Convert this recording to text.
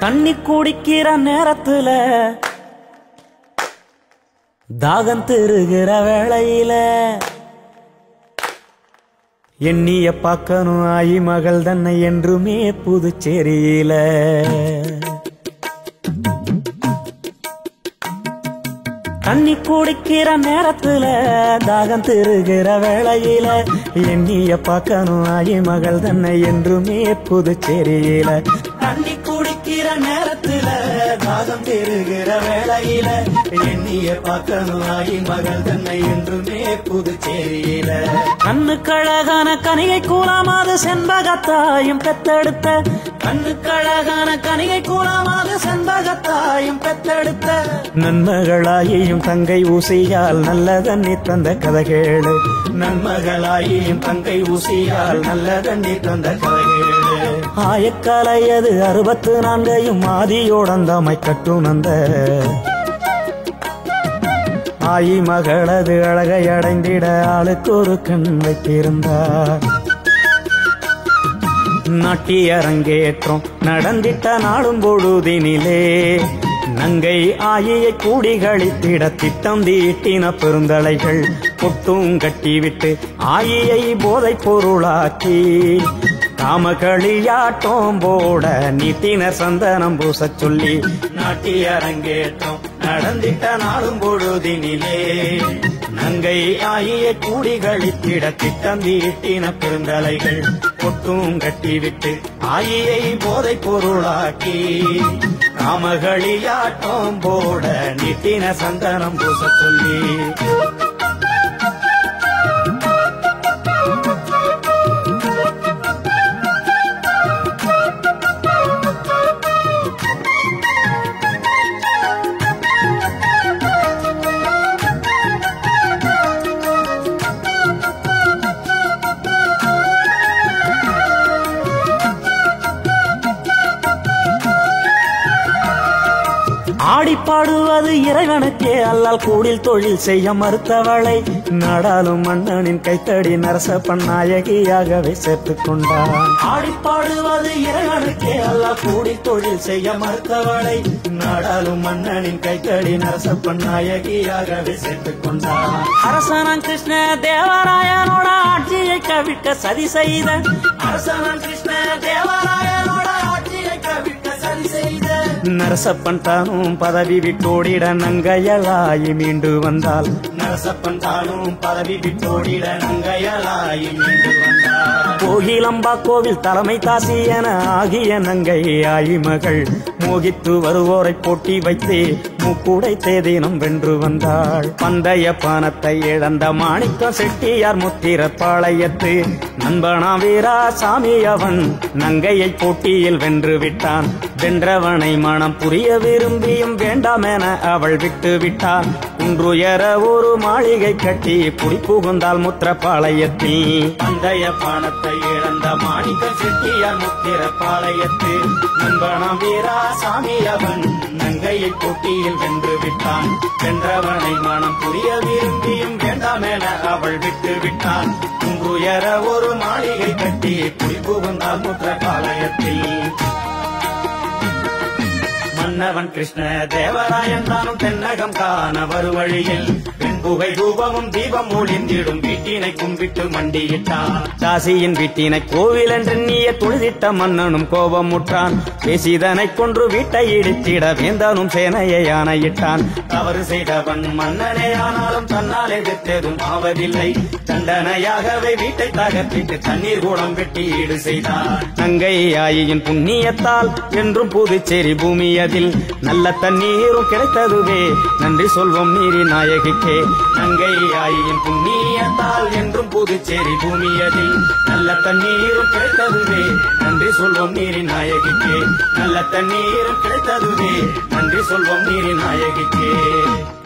தண்ணி குடிக்கிற நேரத்துல தாகம் திருகிற வேளையில எண்ணிய பார்க்கணும் ஆயி மகள் தன்னை என்றுமே புதுச்சேரியில தண்ணி குடிக்கிற நேரத்துல தாகம் திருகிற வேளையில எண்ணிய பார்க்கணும் ஆயி மகள் தன்னை என்றுமே புதுச்சேரியில தண்ணி குடிக்கிற நேரத்துல தாகம் திருகிற வேளையில எண்ணிய பார்க்கணும் ஆயி மகள் தன்னை என்றுமே புதுச்சேரியில கண்ணுக்கழகான கனிகை கூலாமாது செண்பகத்தாயும் பெத்தெடுத்த கண்ணுக்கழகான கனிகை கூலாமாது செண்பகத்தாயும் பெத்தெடுத்த நன்மகளாயும் தங்கை ஊசியால் நல்ல தண்ணி தந்த கதை கேளு நன்மகளாயும் தங்கை ஊசியால் நல்ல தண்ணி தந்த கதை கேளு ஆயக்கலையது அறுபத்து நான்கையும் ஆதியோடந்தாமை கட்டுணந்த ஆயி மகளது அழகை அடைந்திட ஆளுக்கு ஒரு கண் வைத்திருந்தார் நாட்டி அரங்கேற்றம் நடந்திட்ட நாளும் பொழுதினிலே நங்கை ஆயியை கூடி கழித்திட திட்டம் தீட்டின பெருந்தலைகள் கொட்டும் கட்டிவிட்டு ஆயியை போதைப் பொருளாக்கி காமகளியாட்டம் போட நீட்டினர் சந்தனம் பூசச் சொல்லி நாட்டி அரங்கேற்றம் நடந்திட்ட நாளும் பொழுதினிலே நங்கை ஆயியை கூடி கழித்திட திட்டம் தீட்டின பெருந்தலைகள் கொட்டும் கட்டிவிட்டு ஆயியை போதைப் பொருளாக்கி காமகளியாட்டம் போட நீட்டின சந்தனம் பூசச் சொல்லி ஆடி பாடுவது இறைவனுக்கே அல்லால் கூடில் தொழில் செய்ய மறுத்தவளை நாடாளும் மன்னனின் கைத்தடி நரசப்பன் நாயகியாகவே சேர்த்துக் கொண்டான் ஆடி பாடுவது இறைவனுக்கே அல்லால் கூடில் தொழில் செய்ய மறுத்தவளை நாடாளும் மன்னனின் கைத்தடி நரசப்பன் நாயகியாகவே சேர்த்துக் கொண்டான் அரசனான் கிருஷ்ண தேவராயனோட ஆட்சியை கவிட்ட சதி செய்த அரசனான் கிருஷ்ண தேவராயனோட ஆட்சியை கவிட்ட சதி செய்த நரசப்பன் தானும் பதவி விட்டோடிட நங்கையலாயி மீண்டு வந்தால் நரசப்பன் தானும் பதவி விட்டோடிட நங்கையலாயி மீண்டு வந்தால் கோகிலம்பா கோவில் தலைமை தாசி என ஆகிய நங்கை ஆயி மகள் மோகித்து வருவோரை போட்டி வைத்து முக்குடை தேதினம் வென்று வந்தாள் பந்தய பானத்தை இழந்த மாணிக்கம் செட்டியார் முத்திர பாளையத்து நண்பனா வீரா சாமி அவன் நங்கையை போட்டியில் வென்று விட்டான் வென்றவனை மனம் புரிய விரும்பியும் வேண்டாம் என அவள் விட்டு விட்டாள் குன்றுயர ஒரு மாளிகை கட்டி புடி புகுந்தால் முத்திரப்பாளையத்தில் பந்தய பானத்தை இழந்த மாணிக்க செட்டியார் முத்திரப்பாளையத்து நண்பனாம் வீரா சாமி அவன் நங்கையை போட்டியில் வென்று விட்டான் வென்றவனை மனம் புரிய விரும்பியும் வேண்டாம் என அவள் விட்டு விட்டான் குன்றுயர ஒரு மாளிகை கட்டி புடி புகுந்தால் முத்திரப்பாளையத்தில் மன்னவன் கிருஷ்ண தேவராயன் தானும் தென்னகம் காண வருவழியில் வெண்புகை தூபமும் தீபம் ஒளிந்திடும் வீட்டினை கும்பிட்டு மண்டியிட்டான் தாசியின் வீட்டினை கோவில் என்று நீய தொழுதிட்ட மன்னனும் கோபம் முற்றான் பேசிதனை கொன்று வீட்டை இடித்திட வேந்தனும் சேனையை ஆணையிட்டான் தவறு செய்தவன் மன்னனே ஆனாலும் தன்னால் எதிர்த்ததும் ஆவதில்லை தண்டனையாகவே வீட்டை தகர்த்திட்டு தண்ணீர் கூடம் வெட்டி ஈடு செய்தான் நங்கை ஆயின் புண்ணியத்தால் என்றும் புதுச்சேரி பூமியதில் நல்ல தண்ணீரும் கிடைத்ததுவே நன்றி சொல்வோம் நீரி நாயகிக்கே நங்கை ஆயின் புண்ணியத்தால் என்றும் புதுச்சேரி பூமியதில் நல்ல தண்ணீரும் கிடைத்ததுவே நன்றி சொல்வோம் நீரி நாயகிக்கே நல்ல தண்ணீரும் கிடைத்ததுவே நன்றி சொல்வோம் நீரி நாயகிக்கே